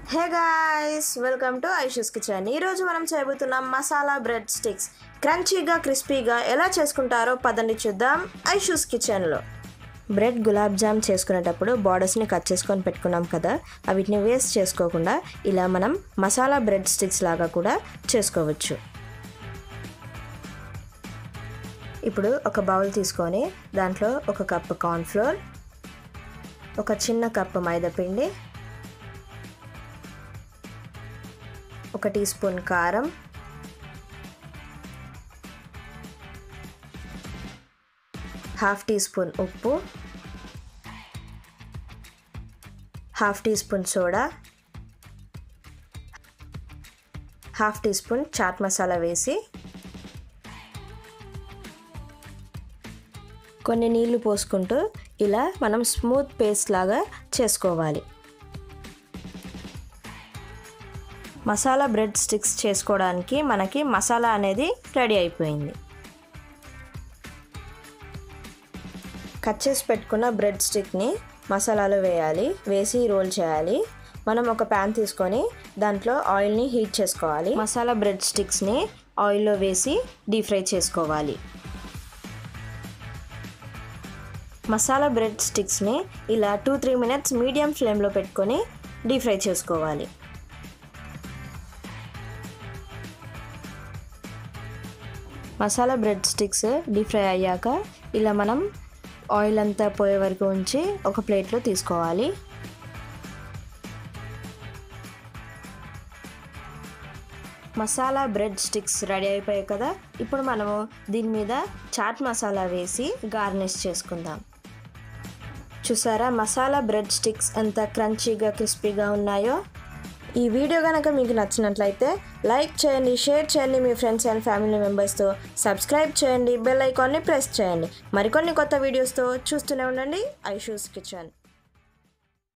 hey guys welcome to Aishu's kitchen ఈరోజు మనం చేయబోతున్నాం మసాలా బ్రెడ్ స్టిక్స్ క్రంచీగా క్రిస్పీగా ఎలా చేసుకుంటారో పదండి చూద్దాం ఐషూస్ కిచెన్లో బ్రెడ్ గులాబ్ జామ్ చేసుకునేటప్పుడు బార్డర్స్ని కట్ చేసుకొని పెట్టుకున్నాం కదా వీటిని వేస్ట్ చేసుకోకుండా ఇలా మనం మసాలా బ్రెడ్ స్టిక్స్ లాగా కూడా చేసుకోవచ్చు ఇప్పుడు ఒక బౌల్ తీసుకొని దాంట్లో ఒక కప్పు కార్న్ఫ్లోర్ ఒక చిన్న కప్పు మైదా పిండి ఒక టీ స్పూన్ కారం హాఫ్ టీ స్పూన్ ఉప్పు half teaspoon soda half teaspoon chaat masala వేసి కొన్ని నీళ్లు పోసుకుంటూ ఇలా మనం స్మూత్ పేస్ట్ లాగా చేసుకోవాలి మసాలా బ్రెడ్ స్టిక్స్ చేసుకోవడానికి మనకి మసాలా అనేది రెడీ అయిపోయింది కట్ చేసి పెట్టుకున్న బ్రెడ్ స్టిక్ని మసాలాలో వేయాలి వేసి రోల్ చేయాలి మనం ఒక ప్యాన్ తీసుకొని దాంట్లో ఆయిల్ని హీట్ చేసుకోవాలి మసాలా బ్రెడ్ స్టిక్స్ని ఆయిల్లో వేసి డీప్ ఫ్రై చేసుకోవాలి మసాలా బ్రెడ్ స్టిక్స్ని ఇలా టూ త్రీ మినిట్స్ మీడియం ఫ్లేమ్లో పెట్టుకొని డీప్ ఫ్రై చేసుకోవాలి masala bread sticks deep fry అయ్యాక ఇలా మనం ఆయిల్ అంతా పోయే వరకు ఉంచి ఒక ప్లేట్లో తీసుకోవాలి మసాలా బ్రెడ్ స్టిక్స్ రెడీ అయిపోయాయి కదా ఇప్పుడు మనము దీని మీద చాట్ మసాలా వేసి గార్నిష్ చేసుకుందాం చూసారా మసాలా బ్రెడ్ స్టిక్స్ ఎంత క్రంచీగా క్రిస్పీగా ఉన్నాయో ఈ వీడియో కనుక మీకు నచ్చినట్లయితే లైక్ చేయండి షేర్ చేయండి మీ ఫ్రెండ్స్ అండ్ ఫ్యామిలీ మెంబర్స్తో సబ్స్క్రైబ్ చేయండి బెల్ ఐకాన్ని ప్రెస్ చేయండి మరికొన్ని కొత్త వీడియోస్తో చూస్తూనే ఉండండి ఐషూస్ కిచెన్